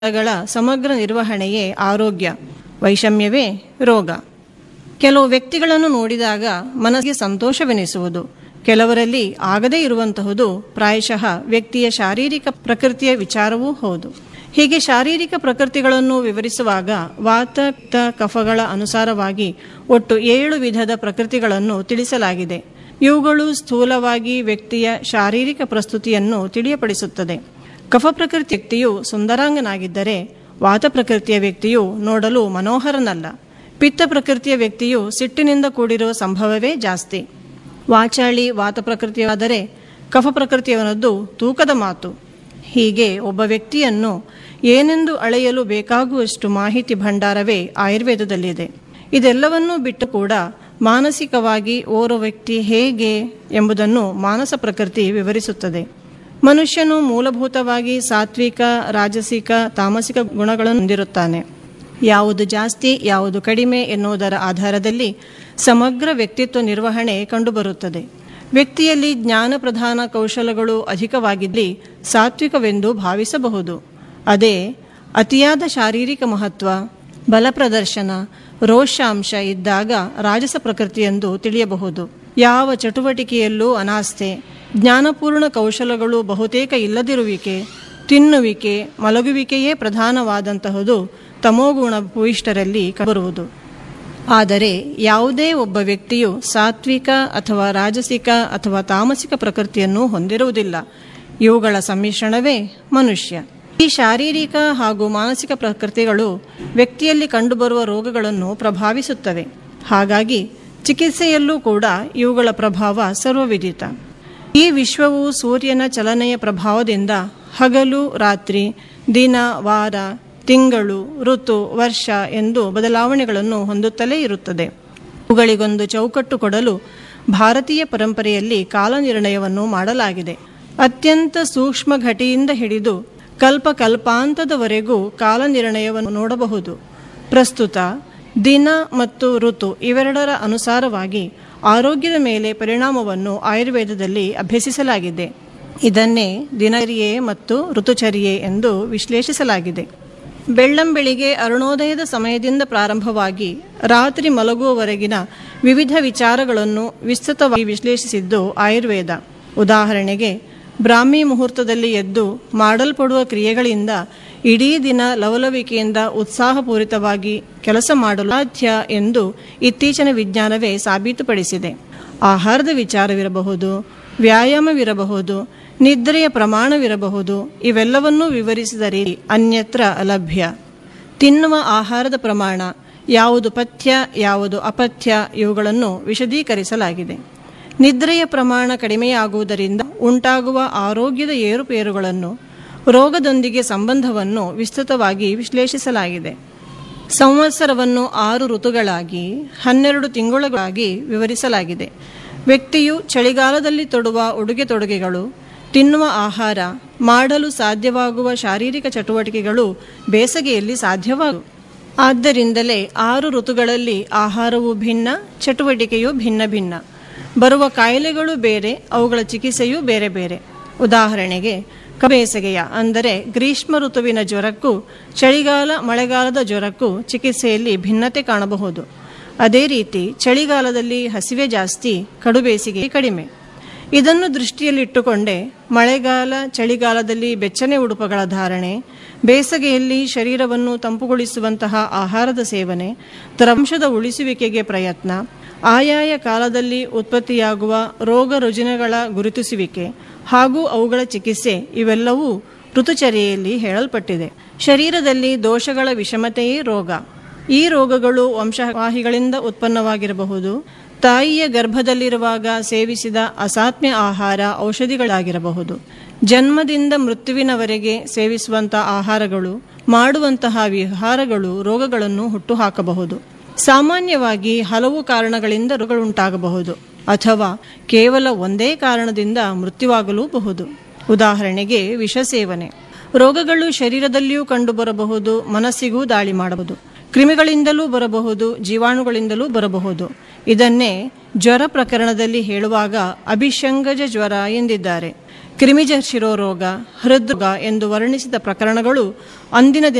ಗಳ ಸಮಗ್ರ ನಿರ್ವಹಣೆಯೇ ಆರೋಗ್ಯ ವೈಷಮ್ಯವೇ ರೋಗ ಕೆಲವು ವ್ಯಕ್ತಿಗಳನ್ನು ನೋಡಿದಾಗ ಮನಸ್ಸಿಗೆ ಸಂತೋಷವೆನಿಸುವುದು ಕೆಲವರಲ್ಲಿ ಆಗದೇ ಇರುವಂತಹುದು ಪ್ರಾಯಶಃ ವ್ಯಕ್ತಿಯ ಶಾರೀರಿಕ ಪ್ರಕೃತಿಯ ವಿಚಾರವೂ ಹೌದು ಹೀಗೆ ಶಾರೀರಿಕ ಪ್ರಕೃತಿಗಳನ್ನು ವಿವರಿಸುವಾಗ ವಾತ ಪಿತ್ತ ಕಫಗಳ ಅನುಸಾರವಾಗಿ ಒಟ್ಟು ಏಳು ವಿಧದ ಪ್ರಕೃತಿಗಳನ್ನು ತಿಳಿಸಲಾಗಿದೆ ಇವುಗಳು ಸ್ಥೂಲವಾಗಿ ವ್ಯಕ್ತಿಯ ಶಾರೀರಿಕ ಪ್ರಸ್ತುತಿಯನ್ನು ತಿಳಿಯಪಡಿಸುತ್ತದೆ ಕಫ ಪ್ರಕೃತಿ ವ್ಯಕ್ತಿಯು ಸುಂದರಾಂಗನಾಗಿದ್ದರೆ ವಾತ ಪ್ರಕೃತಿಯ ವ್ಯಕ್ತಿಯು ನೋಡಲು ಮನೋಹರನಲ್ಲ ಪಿತ್ತ ಪ್ರಕೃತಿಯ ವ್ಯಕ್ತಿಯು ಸಿಟ್ಟಿನಿಂದ ಕೂಡಿರುವ ಸಂಭವವೇ ಜಾಸ್ತಿ ವಾಚಾಳಿ ವಾತ ಪ್ರಕೃತಿಯಾದರೆ ಕಫ ಪ್ರಕೃತಿಯವನದ್ದು ತೂಕದ ಮಾತು ಹೀಗೆ ಒಬ್ಬ ವ್ಯಕ್ತಿಯನ್ನು ಏನೆಂದು ಅಳೆಯಲು ಬೇಕಾಗುವಷ್ಟು ಮಾಹಿತಿ ಭಂಡಾರವೇ ಆಯುರ್ವೇದದಲ್ಲಿದೆ ಇದೆಲ್ಲವನ್ನೂ ಬಿಟ್ಟು ಕೂಡ ಮಾನಸಿಕವಾಗಿ ಓರ್ವ ವ್ಯಕ್ತಿ ಹೇಗೆ ಎಂಬುದನ್ನು ಮಾನಸ ಪ್ರಕೃತಿ ವಿವರಿಸುತ್ತದೆ ಮನುಷ್ಯನು ಮೂಲಭೂತವಾಗಿ ಸಾತ್ವಿಕ ರಾಜಸಿಕ ತಾಮಸಿಕ ಗುಣಗಳನ್ನು ಹೊಂದಿರುತ್ತಾನೆ ಯಾವುದು ಜಾಸ್ತಿ ಯಾವುದು ಕಡಿಮೆ ಎನ್ನುವುದರ ಆಧಾರದಲ್ಲಿ ಸಮಗ್ರ ವ್ಯಕ್ತಿತ್ವ ನಿರ್ವಹಣೆ ಕಂಡುಬರುತ್ತದೆ ವ್ಯಕ್ತಿಯಲ್ಲಿ ಜ್ಞಾನ ಪ್ರಧಾನ ಕೌಶಲಗಳು ಅಧಿಕವಾಗಿದ್ದಲ್ಲಿ ಸಾತ್ವಿಕವೆಂದು ಭಾವಿಸಬಹುದು ಅದೇ ಅತಿಯಾದ ಶಾರೀರಿಕ ಮಹತ್ವ ಬಲ ಪ್ರದರ್ಶನ ರೋಷಾಂಶ ಇದ್ದಾಗ ರಾಜಸ ಪ್ರಕೃತಿಯೆಂದು ತಿಳಿಯಬಹುದು ಯಾವ ಚಟುವಟಿಕೆಯಲ್ಲೂ ಅನಾಸ್ಥೆ ಜ್ಞಾನಪೂರ್ಣ ಕೌಶಲಗಳು ಬಹುತೇಕ ಇಲ್ಲದಿರುವಿಕೆ ತಿನ್ನುವಿಕೆ ಮಲಗುವಿಕೆಯೇ ಪ್ರಧಾನವಾದಂತಹುದು ತಮೋಗುಣ ಭೂಯಿಷ್ಠರಲ್ಲಿ ಬರುವುದು ಆದರೆ ಯಾವುದೇ ಒಬ್ಬ ವ್ಯಕ್ತಿಯು ಸಾತ್ವಿಕ ಅಥವಾ ರಾಜಸಿಕ ಅಥವಾ ತಾಮಸಿಕ ಪ್ರಕೃತಿಯನ್ನು ಹೊಂದಿರುವುದಿಲ್ಲ ಇವುಗಳ ಸಮ್ಮಿಶ್ರಣವೇ ಮನುಷ್ಯ ಈ ಶಾರೀರಿಕ ಹಾಗೂ ಮಾನಸಿಕ ಪ್ರಕೃತಿಗಳು ವ್ಯಕ್ತಿಯಲ್ಲಿ ಕಂಡುಬರುವ ರೋಗಗಳನ್ನು ಪ್ರಭಾವಿಸುತ್ತವೆ ಹಾಗಾಗಿ ಚಿಕಿತ್ಸೆಯಲ್ಲೂ ಕೂಡ ಇವುಗಳ ಪ್ರಭಾವ ಸರ್ವವಿದಿತ ಈ ವಿಶ್ವವು ಸೂರ್ಯನ ಚಲನೆಯ ಪ್ರಭಾವದಿಂದ ಹಗಲು ರಾತ್ರಿ ದಿನ ವಾರ ತಿಂಗಳು ಋತು ವರ್ಷ ಎಂದು ಬದಲಾವಣೆಗಳನ್ನು ಹೊಂದುತ್ತಲೇ ಇರುತ್ತದೆ ಅವುಗಳಿಗೊಂದು ಚೌಕಟ್ಟು ಕೊಡಲು ಭಾರತೀಯ ಪರಂಪರೆಯಲ್ಲಿ ಕಾಲನಿರ್ಣಯವನ್ನು ಮಾಡಲಾಗಿದೆ ಅತ್ಯಂತ ಸೂಕ್ಷ್ಮ ಘಟಿಯಿಂದ ಹಿಡಿದು ಕಲ್ಪ ಕಲ್ಪಾಂತದವರೆಗೂ ಕಾಲನಿರ್ಣಯವನ್ನು ನೋಡಬಹುದು ಪ್ರಸ್ತುತ ದಿನ ಮತ್ತು ಋತು ಇವೆರಡರ ಅನುಸಾರವಾಗಿ ಆರೋಗ್ಯದ ಮೇಲೆ ಪರಿಣಾಮವನ್ನು ಆಯುರ್ವೇದದಲ್ಲಿ ಅಭ್ಯಸಿಸಲಾಗಿದೆ ಇದನ್ನೇ ದಿನಚರ್ಯೆ ಮತ್ತು ಋತುಚರ್ಯೆ ಎಂದು ವಿಶ್ಲೇಷಿಸಲಾಗಿದೆ ಬೆಳ್ಳಂಬೆಳಿಗ್ಗೆ ಅರುಣೋದಯದ ಸಮಯದಿಂದ ಪ್ರಾರಂಭವಾಗಿ ರಾತ್ರಿ ಮಲಗುವವರೆಗಿನ ವಿವಿಧ ವಿಚಾರಗಳನ್ನು ವಿಸ್ತೃತವಾಗಿ ವಿಶ್ಲೇಷಿಸಿದ್ದು ಆಯುರ್ವೇದ ಉದಾಹರಣೆಗೆ ಬ್ರಾಹ್ಮಿ ಮುಹೂರ್ತದಲ್ಲಿ ಎದ್ದು ಮಾಡಲ್ಪಡುವ ಕ್ರಿಯೆಗಳಿಂದ ಇಡೀ ದಿನ ಲವಲವಿಕೆಯಿಂದ ಉತ್ಸಾಹಪೂರಿತವಾಗಿ ಕೆಲಸ ಮಾಡಲು ಸಾಧ್ಯ ಎಂದು ಇತ್ತೀಚಿನ ವಿಜ್ಞಾನವೇ ಸಾಬೀತುಪಡಿಸಿದೆ ಆಹಾರದ ವಿಚಾರವಿರಬಹುದು ವ್ಯಾಯಾಮವಿರಬಹುದು ನಿದ್ರೆಯ ಪ್ರಮಾಣವಿರಬಹುದು ಇವೆಲ್ಲವನ್ನೂ ವಿವರಿಸಿದ ರೀತಿ ಅನ್ಯತ್ರ ಅಲಭ್ಯ ತಿನ್ನುವ ಆಹಾರದ ಪ್ರಮಾಣ ಯಾವುದು ಪಥ್ಯ ಯಾವುದು ಅಪಥ್ಯ ಇವುಗಳನ್ನು ವಿಶದೀಕರಿಸಲಾಗಿದೆ ನಿದ್ರೆಯ ಪ್ರಮಾಣ ಕಡಿಮೆಯಾಗುವುದರಿಂದ ಉಂಟಾಗುವ ಆರೋಗ್ಯದ ಏರುಪೇರುಗಳನ್ನು ರೋಗದೊಂದಿಗೆ ಸಂಬಂಧವನ್ನು ವಿಸ್ತೃತವಾಗಿ ವಿಶ್ಲೇಷಿಸಲಾಗಿದೆ ಸಂವತ್ಸರವನ್ನು ಆರು ಋತುಗಳಾಗಿ ಹನ್ನೆರಡು ತಿಂಗಳುಗಳಾಗಿ ವಿವರಿಸಲಾಗಿದೆ ವ್ಯಕ್ತಿಯು ಚಳಿಗಾಲದಲ್ಲಿ ತೊಡುವ ಉಡುಗೆ ತೊಡುಗೆಗಳು ತಿನ್ನುವ ಆಹಾರ ಮಾಡಲು ಸಾಧ್ಯವಾಗುವ ಶಾರೀರಿಕ ಚಟುವಟಿಕೆಗಳು ಬೇಸಗೆಯಲ್ಲಿ ಸಾಧ್ಯವಾಗು ಆದ್ದರಿಂದಲೇ ಆರು ಋತುಗಳಲ್ಲಿ ಆಹಾರವು ಭಿನ್ನ ಚಟುವಟಿಕೆಯು ಭಿನ್ನ ಭಿನ್ನ ಬರುವ ಕಾಯಿಲೆಗಳು ಬೇರೆ ಅವುಗಳ ಚಿಕಿತ್ಸೆಯೂ ಬೇರೆ ಬೇರೆ ಉದಾಹರಣೆಗೆ ಬೇಸಗೆಯ ಅಂದರೆ ಗ್ರೀಷ್ಮ ಋತುವಿನ ಜ್ವರಕ್ಕೂ ಚಳಿಗಾಲ ಮಳೆಗಾಲದ ಜ್ವರಕ್ಕೂ ಚಿಕಿತ್ಸೆಯಲ್ಲಿ ಭಿನ್ನತೆ ಕಾಣಬಹುದು ಅದೇ ರೀತಿ ಚಳಿಗಾಲದಲ್ಲಿ ಹಸಿವೆ ಜಾಸ್ತಿ ಕಡು ಬೇಸಿಗೆ ಕಡಿಮೆ ಇದನ್ನು ದೃಷ್ಟಿಯಲ್ಲಿಟ್ಟುಕೊಂಡೇ ಮಳೆಗಾಲ ಚಳಿಗಾಲದಲ್ಲಿ ಬೆಚ್ಚನೆ ಉಡುಪುಗಳ ಧಾರಣೆ ಬೇಸಗೆಯಲ್ಲಿ ಶರೀರವನ್ನು ತಂಪುಗೊಳಿಸುವಂತಹ ಆಹಾರದ ಸೇವನೆ ದ್ರಂಶದ ಉಳಿಸುವಿಕೆಗೆ ಪ್ರಯತ್ನ ಆಯಾಯ ಕಾಲದಲ್ಲಿ ಉತ್ಪತ್ತಿಯಾಗುವ ರೋಗ ರುಜಿನಗಳ ಗುರುತಿಸುವಿಕೆ ಹಾಗೂ ಅವುಗಳ ಚಿಕಿತ್ಸೆ ಇವೆಲ್ಲವೂ ಋತುಚರ್ಯೆಯಲ್ಲಿ ಹೇಳಲ್ಪಟ್ಟಿದೆ ಶರೀರದಲ್ಲಿ ದೋಷಗಳ ವಿಷಮತೆಯೇ ರೋಗ ಈ ರೋಗಗಳು ವಂಶವಾಹಿಗಳಿಂದ ಉತ್ಪನ್ನವಾಗಿರಬಹುದು ತಾಯಿಯ ಗರ್ಭದಲ್ಲಿರುವಾಗ ಸೇವಿಸಿದ ಅಸಾತ್ಮ್ಯ ಆಹಾರ ಔಷಧಿಗಳಾಗಿರಬಹುದು ಜನ್ಮದಿಂದ ಮೃತ್ಯುವಿನವರೆಗೆ ಸೇವಿಸುವಂತಹ ಆಹಾರಗಳು ಮಾಡುವಂತಹ ವಿಹಾರಗಳು ರೋಗಗಳನ್ನು ಹುಟ್ಟುಹಾಕಬಹುದು ಸಾಮಾನ್ಯವಾಗಿ ಹಲವು ಕಾರಣಗಳಿಂದ ರೋಗಗಳುಂಟಾಗಬಹುದು ಅಥವಾ ಕೇವಲ ಒಂದೇ ಕಾರಣದಿಂದ ಮೃತ್ಯುವಾಗಲೂಬಹುದು ಉದಾಹರಣೆಗೆ ವಿಷ ಸೇವನೆ ರೋಗಗಳು ಶರೀರದಲ್ಲಿಯೂ ಕಂಡುಬರಬಹುದು ಮನಸ್ಸಿಗೂ ದಾಳಿ ಮಾಡಬಹುದು ಕ್ರಿಮಿಗಳಿಂದಲೂ ಬರಬಹುದು ಜೀವಾಣುಗಳಿಂದಲೂ ಬರಬಹುದು ಇದನ್ನೇ ಜ್ವರ ಪ್ರಕರಣದಲ್ಲಿ ಹೇಳುವಾಗ ಅಭಿಷಂಗಜ ಜ್ವರ ಎಂದಿದ್ದಾರೆ ಕ್ರಿಮಿಜ ಶಿರೋರೋಗ ಹೃದ್ರೋಗ ಎಂದು ವರ್ಣಿಸಿದ ಪ್ರಕರಣಗಳು ಅಂದಿನ